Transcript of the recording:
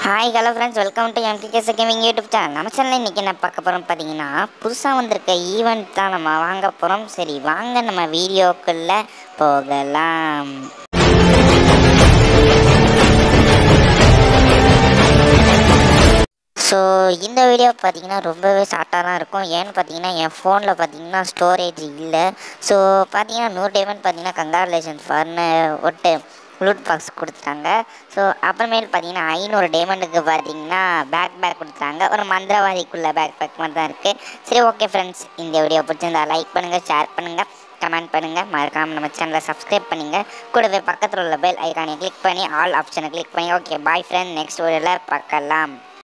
hi hello friends welcome to M D K's gaming YouTube channel நம்ம சேனலில் இன்றைக்கி என்ன பார்க்க போகிறோம் பார்த்தீங்கன்னா புதுசாக வந்திருக்க ஈவெண்ட் தான் நம்ம வாங்க போகிறோம் சரி வாங்க நம்ம வீடியோக்குள்ளே போகலாம் ஸோ இந்த வீடியோ பார்த்தீங்கன்னா ரொம்பவே ஷார்ட்டாக தான் இருக்கும் ஏன்னு பார்த்தீங்கன்னா என் ஃபோனில் பார்த்தீங்கன்னா ஸ்டோரேஜ் இல்லை ஸோ பார்த்தீங்கன்னா நூறு டைமண்ட் பார்த்தீங்கன்னா கங்க்ராச்சுலேஷன்ஸ் ஃபார்னு ஒட்டு லூட் பாக்ஸ் கொடுத்தாங்க ஸோ அப்புறமேல் பார்த்தீங்கன்னா ஐநூறு டைமண்டுக்கு பார்த்தீங்கன்னா பேக் பேக் கொடுத்தாங்க ஒரு மந்திரவாதிக்குள்ள பேக் பேக் மாதிரி தான் இருக்குது சரி ஓகே ஃப்ரெண்ட்ஸ் இந்த வீடியோ பிடிச்சிருந்தா லைக் பண்ணுங்கள் ஷேர் பண்ணுங்கள் கமெண்ட் பண்ணுங்கள் மறக்காமல் நம்ம சேனலை சப்ஸ்கிரைப் பண்ணுங்கள் கூடவே பக்கத்தில் உள்ள பெல் ஐக்கானை கிளிக் பண்ணி ஆல் ஆப்ஷனை கிளிக் பண்ணி ஓகே பாய் ஃப்ரெண்ட் நெக்ஸ்ட் வீடியோவில் பார்க்கலாம்